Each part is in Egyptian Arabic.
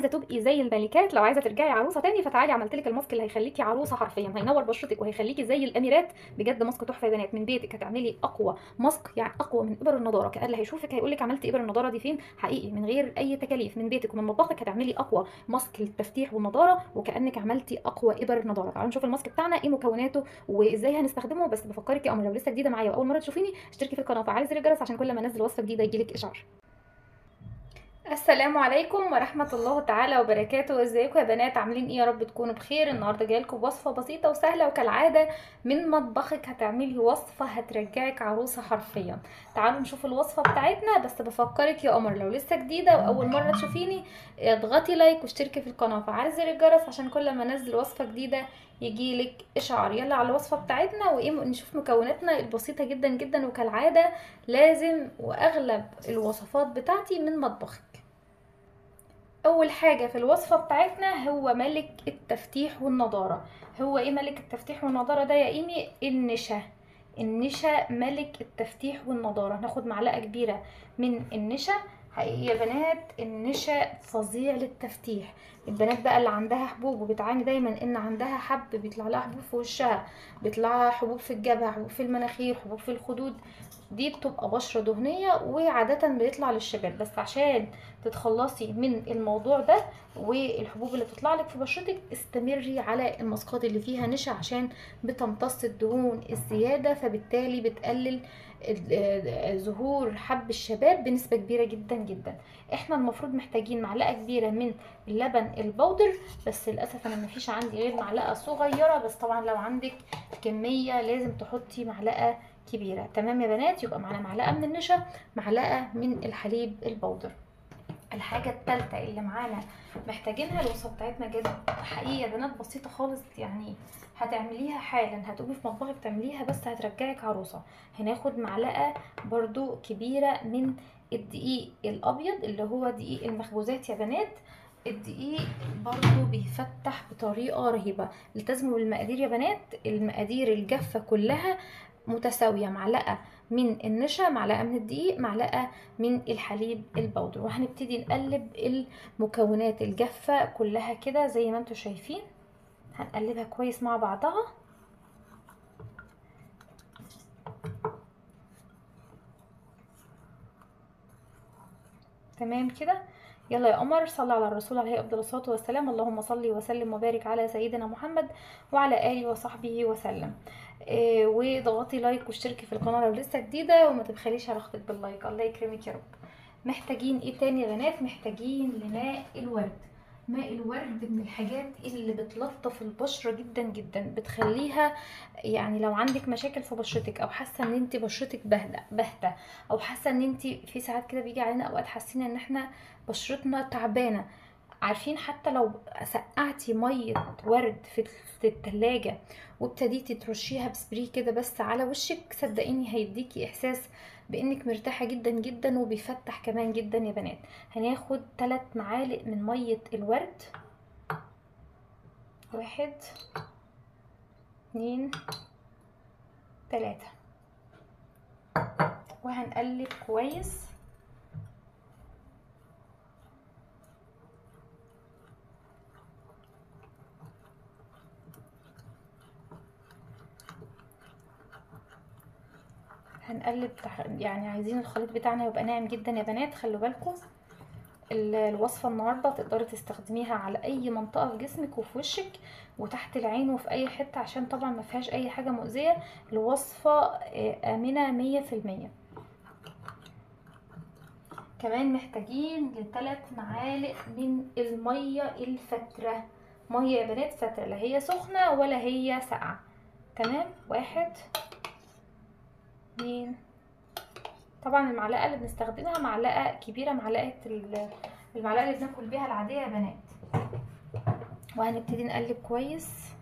عايزه تبقي زي الملكات لو عايزه ترجعي عروسه تاني فتعالي عملت لك الماسك اللي هيخليكي عروسه حرفيا هينور بشرتك وهيخليكي زي الاميرات بجد ماسك تحفه يا بنات من بيتك هتعملي اقوى ماسك يعني اقوى من ابر النضاره كان اللي هيشوفك هيقول لك عملتي ابر النضاره دي فين حقيقي من غير اي تكاليف من بيتك ومن مطبخك هتعملي اقوى ماسك للتفتيح والنضاره وكانك عملتي اقوى ابر النضاره تعالوا نشوف الماسك بتاعنا ايه مكوناته وازاي هنستخدمه بس بفكرك يا قمر لو لسه جديده معايا واول مره تشوفيني اشتركي في القناه وفعلي زر الجرس عشان كل ما انزل وصفه جديده يجيلك اشعار السلام عليكم ورحمة الله تعالى وبركاته ازيكم يا بنات عاملين ايه يا رب تكونوا بخير النهارده جايلكم بوصفة بسيطة وسهلة وكالعادة من مطبخك هتعملي وصفة هترجعك عروسة حرفيا تعالوا نشوف الوصفة بتاعتنا بس بفكرك يا قمر لو لسه جديدة واول مرة تشوفيني اضغطي لايك واشتركي في القناة وفعلي زر الجرس عشان كل ما انزل وصفة جديدة يجيلك اشعار يلا على الوصفه بتاعتنا وايه نشوف مكوناتنا البسيطه جدا جدا وكالعاده لازم واغلب الوصفات بتاعتي من مطبخك اول حاجه في الوصفه بتاعتنا هو ملك التفتيح والنضاره هو ايه ملك التفتيح والنضاره ده يا ايمي النشا النشا ملك التفتيح والنضاره هناخد معلقه كبيره من النشا حقيقي يا بنات النشا فظيع للتفتيح البنات بقى اللي عندها حبوب وبتعاني دايما ان عندها حب بيطلع لها حبوب في وشها بيطلع لها حبوب في الجبهه حبوب في المناخير حبوب في الخدود دي بتبقى بشره دهنيه وعاده بيطلع للشباب بس عشان تتخلصي من الموضوع ده والحبوب اللي بتطلع لك في بشرتك استمري على الماسكات اللي فيها نشا عشان بتمتص الدهون الزياده فبالتالي بتقلل ظهور حب الشباب بنسبه كبيره جدا جدا احنا المفروض محتاجين معلقه كبيره من اللبن البودر بس للاسف انا مفيش عندي غير معلقه صغيره بس طبعا لو عندك كميه لازم تحطي معلقه كبيره تمام يا بنات يبقى معانا معلقه من النشا معلقه من الحليب البودر الحاجة التالتة اللي معانا محتاجينها الوصفة بتاعتنا جد حقيقي يا بنات بسيطة خالص يعني هتعمليها حالا هتقومي في مطبخك تعمليها بس هترجعك عروسة هناخد معلقة برضو كبيرة من الدقيق الأبيض اللي هو دقيق المخبوزات يا بنات الدقيق برضو بيفتح بطريقة رهيبة التزموا بالمقادير يا بنات المقادير الجافة كلها متساوية معلقة من النشا معلقة من الدقيق معلقة من الحليب البودر وهنبتدي نقلب المكونات الجافة كلها كده زي ما انتم شايفين هنقلبها كويس مع بعضها تمام كده يلا يا قمر صلى على الرسول عليه افضل الصلاه والسلام اللهم صل وسلم وبارك على سيدنا محمد وعلى اله وصحبه وسلم إيه واضغطي لايك واشتركي في القناه لو لسه جديده وما تبخليش على اختك باللايك الله يكرمك يا رب محتاجين ايه تاني يا بنات محتاجين لماء الورد ماء الورد من الحاجات اللي بتلطف البشره جدا جدا بتخليها يعني لو عندك مشاكل في بشرتك او حاسه ان انت بشرتك باهته باهته او حاسه ان انت في ساعات كده بيجي علينا اوقات حاسين ان احنا بشرتنا تعبانه عارفين حتى لو سقعتي ميه ورد في التلاجة وابتديتي ترشيها بسبري كده بس على وشك صدقيني هيديكي احساس بانك مرتاحة جدا جدا وبيفتح كمان جدا يا بنات هناخد 3 معالق من مية الورد واحد اتنين تلاتة وهنقلب كويس هنقلب يعني عايزين الخليط بتاعنا يبقى ناعم جدا يا بنات خلوا بالكم الوصفه النهارده تقدري تستخدميها على اي منطقه في جسمك وفي وشك وتحت العين وفي اي حته عشان طبعا ما فيهاش اي حاجه مؤذيه الوصفه امنه مية في المية كمان محتاجين لثلاث معالق من الميه الفتره ميه يا بنات فتره لا هي سخنه ولا هي ساقعه تمام واحد اتنين طبعا المعلقه اللي بنستخدمها معلقه كبيره معلقه المعلقه اللي بناكل بيها العاديه يا بنات وهنبتدي نقلب كويس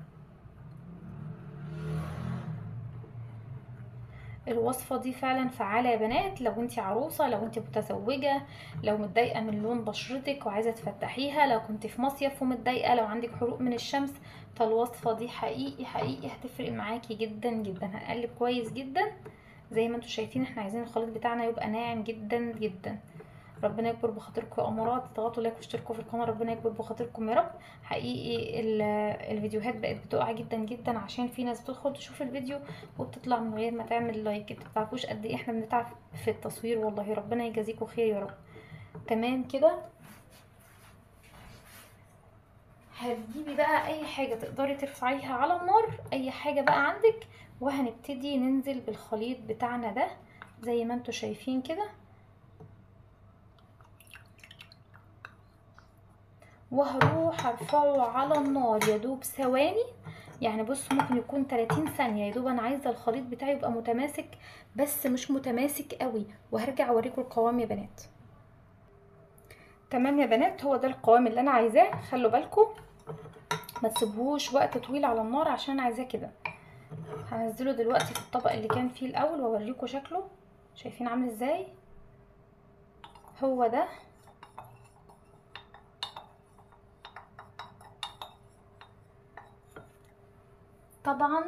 الوصفة دي فعلا فعالة يا بنات لو انت عروسة لو انت متزوجة لو متضايقة من لون بشرتك وعايزة تفتحيها لو كنت في مصيف ومتضايقة لو عندك حروق من الشمس فالوصفة دي حقيقي حقيقي هتفرق معاكي جدا جدا هنقلب كويس جدا زي ما انتم شايفين احنا عايزين الخليط بتاعنا يبقى ناعم جدا جدا ربنا يكبر بخاطركم يا امارات اضغطوا لايك واشتركوا في القناه ربنا يكبر بخاطركم يا رب حقيقي ال- الفيديوهات بقت بتقع جدا جدا عشان في ناس بتدخل تشوف الفيديو وبتطلع من غير ما تعمل لايك انتوا متعرفوش قد ايه احنا بنتعب في التصوير والله ربنا يجازيكم خير يا رب تمام كده هتجيبي بقى اي حاجة تقدري ترفعيها على النار اي حاجة بقى عندك وهنبتدي ننزل بالخليط بتاعنا ده زي ما انتوا شايفين كده وهروح ارفعه على النار يا دوب ثواني يعني بص ممكن يكون 30 ثانية يا دوب انا عايزة الخليط بتاعي يبقى متماسك بس مش متماسك قوي وهرجع اوريكم القوام يا بنات تمام يا بنات هو ده القوام اللي انا عايزاه خلوا بالكم ما تسيبوهوش وقت طويل على النار عشان عايزاه كده هنزله دلوقتي في الطبق اللي كان فيه الاول واوريكم شكله شايفين عامل ازاي هو ده طبعا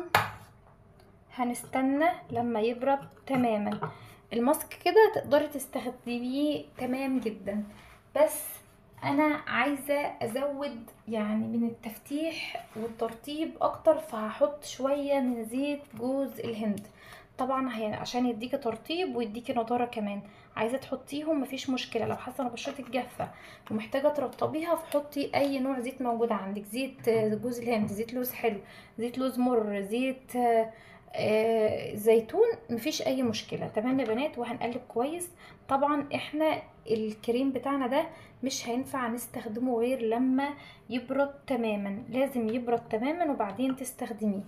هنستنى لما يبرد تماما الماسك كده تقدري تستخدميه تمام جدا بس انا عايزه ازود يعني من التفتيح والترطيب اكتر فهحط شويه من زيت جوز الهند طبعا هي عشان يديكي ترطيب ويديكي نضاره كمان عايزه تحطيهم مفيش مشكله لو حاسه ان بشرتك جافه ومحتاجه ترطبيها فحطي اي نوع زيت موجود عندك زيت جوز الهند زيت لوز حلو زيت لوز مر زيت آه زيتون مفيش اي مشكله تمام يا بنات وهنقلب كويس طبعا احنا الكريم بتاعنا ده مش هينفع نستخدمه غير لما يبرد تماما لازم يبرد تماما وبعدين تستخدميه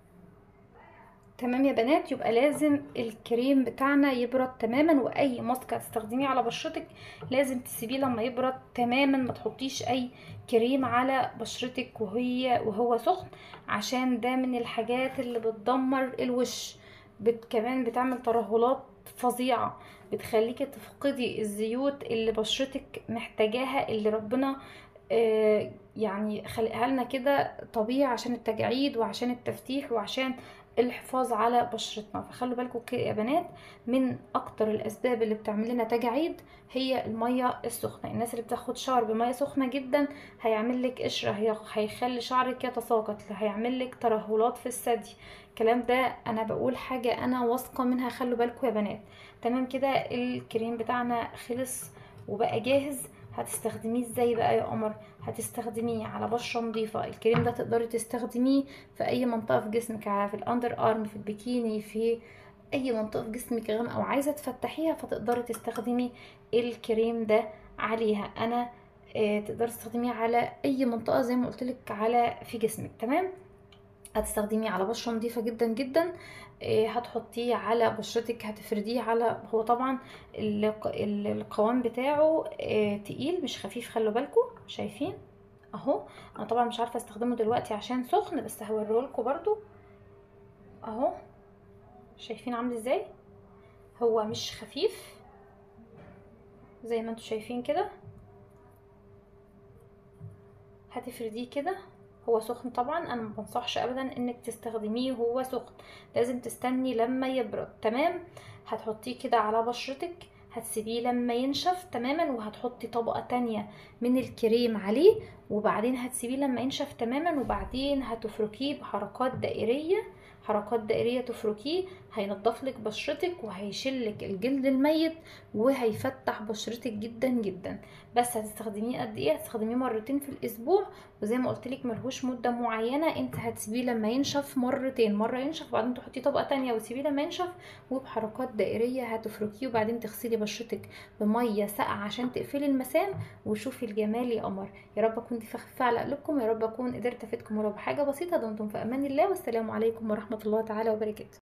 تمام يا بنات يبقى لازم الكريم بتاعنا يبرد تماما واي ماسك هتستخدميه على بشرتك لازم تسيبيه لما يبرد تماما ما تحطيش اي كريم على بشرتك وهي وهو سخن عشان ده من الحاجات اللي بتدمر الوش بت كمان بتعمل ترهلات فظيعه بتخليكي تفقدي الزيوت اللي بشرتك محتاجاها اللي ربنا آه يعني خلقها لنا كده طبيعي عشان التجاعيد وعشان التفتيح وعشان الحفاظ على بشرتنا فخلوا بالكم يا بنات من اكتر الاسباب اللي بتعمل لنا تجاعيد هي الميه السخنه الناس اللي بتاخد شعر بميه سخنه جدا هيعمل لك قشره هيخلي شعرك يتساقط هيعمل لك ترهلات في الثدي الكلام ده انا بقول حاجه انا واثقه منها خلوا بالكم يا بنات تمام كده الكريم بتاعنا خلص وبقى جاهز هتستخدميه ازاي بقى يا قمر هتستخدميه على بشره نظيفه الكريم ده تقدري تستخدميه في اي منطقه في جسمك في الاندر ارم في البيكيني في اي منطقه في جسمك غامقه او عايزه تفتحيها فتقدري تستخدمي الكريم ده عليها انا آه تقدري تستخدميه على اي منطقه زي ما قلت لك على في جسمك تمام هتستخدميه على بشره نظيفه جدا جدا هتحطيه على بشرتك هتفرديه على هو طبعا القوام بتاعه تقيل مش خفيف خلوا بالكم شايفين اهو انا طبعا مش عارفه استخدمه دلوقتي عشان سخن بس هوريهولكوا برضو اهو شايفين عامل ازاي هو مش خفيف زي ما انتوا شايفين كده هتفرديه كده هو سخن طبعا انا ما بنصحش ابدا انك تستخدميه وهو سخن لازم تستني لما يبرد تمام هتحطيه كده على بشرتك هتسيبيه لما ينشف تماما وهتحطي طبقة تانية من الكريم عليه وبعدين هتسيبيه لما ينشف تماما وبعدين هتفركيه بحركات دائرية حركات دائرية تفركيه هينضف لك بشرتك وهيشلك الجلد الميت وهيفتح بشرتك جدا جدا بس هتستخدميه قد ايه هتستخدميه مرتين في الاسبوع وزي ما قلت لك ملهوش مده معينه انت هتسيبيه لما ينشف مرتين مره ينشف وبعدين تحطيه طبقه تانية وتسيبيه لما ينشف وبحركات دائريه هتفركيه وبعدين تغسلي بشرتك بميه ساقعه عشان تقفلي المسام وشوفي الجمال يا قمر يا رب اكون خفيفه على قلوبكم يا رب اكون قدرت افيدكم ولو بحاجه بسيطه دمتم في امان الله والسلام عليكم ورحمه الله تعالى وبركاته